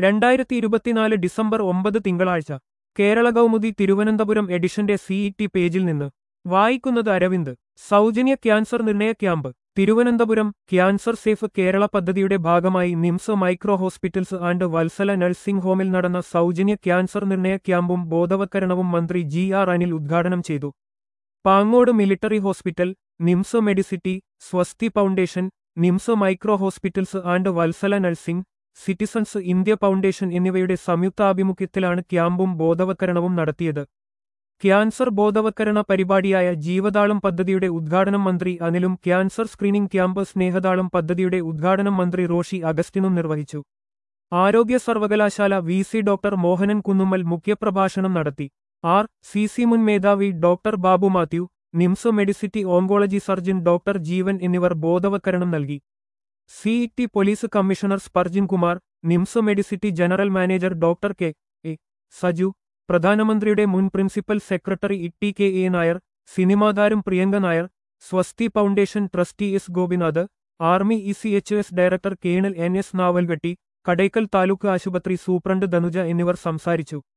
രണ്ടായിരത്തി ഇരുപത്തിനാല് ഡിസംബർ ഒമ്പത് തിങ്കളാഴ്ച കേരള കൗമുദി തിരുവനന്തപുരം എഡിഷന്റെ സിഇടി പേജിൽ നിന്ന് വായിക്കുന്നത് അരവിന്ദ് സൗജന്യ ക്യാൻസർ നിർണയ camp Thiruvananthapuram cancer safe Kerala പദ്ധതിയുടെ ഭാഗമായി NIMS micro hospitals and Vatsala nursing ഹോമിൽ നടന്ന സൗജന്യ ക്യാൻസർ നിർണയ ക്യാമ്പും ബോധവത്കരണവും മന്ത്രി ജി ആർ അനിൽ ഉദ്ഘാടനം ചെയ്തു Pangode military hospital NIMS medicity Swasthi foundation NIMS micro hospitals and Vatsala nursing citizens India foundation എന്നിവയുടെ സംയുക്താഭിമുഖ്യത്തിലാണ് ക്യാമ്പും ബോധവത്കരണവും നടത്തിയത് ക്യാൻസർ ബോധവത്കരണ പരിപാടിയായ ജീവതാളം പദ്ധതിയുടെ ഉദ്ഘാടനം മന്ത്രി അനിലും ക്യാൻസർ സ്ക്രീനിംഗ് ക്യാമ്പ് സ്നേഹതാളം പദ്ധതിയുടെ ഉദ്ഘാടനം മന്ത്രി റോഷി അഗസ്റ്റിനും നിർവഹിച്ചു ആരോഗ്യ സർവകലാശാല V C doctor Mohanan Kunnummal മുഖ്യപ്രഭാഷണം നടത്തി ആർ സി സി മുൻ മേധാവി doctor Babu Mathew NIMS medicity oncology surgeon doctor Jeevan എന്നിവർ ബോധവത്കരണം നൽകി CET police commissioner Sparjin Kumar NIMS medicity general manager doctor K A Saju പ്രധാനമന്ത്രിയുടെ മുൻ principal secretary E K A Nair സിനിമാതാരം Priyanka Nair Swasthi foundation trustee S Gopinath army E C H S director colonel N S Navalgatti Kadakkal taluk ആശുപത്രി superintendent Dhanuja എന്നിവർ സംസാരിച്ചു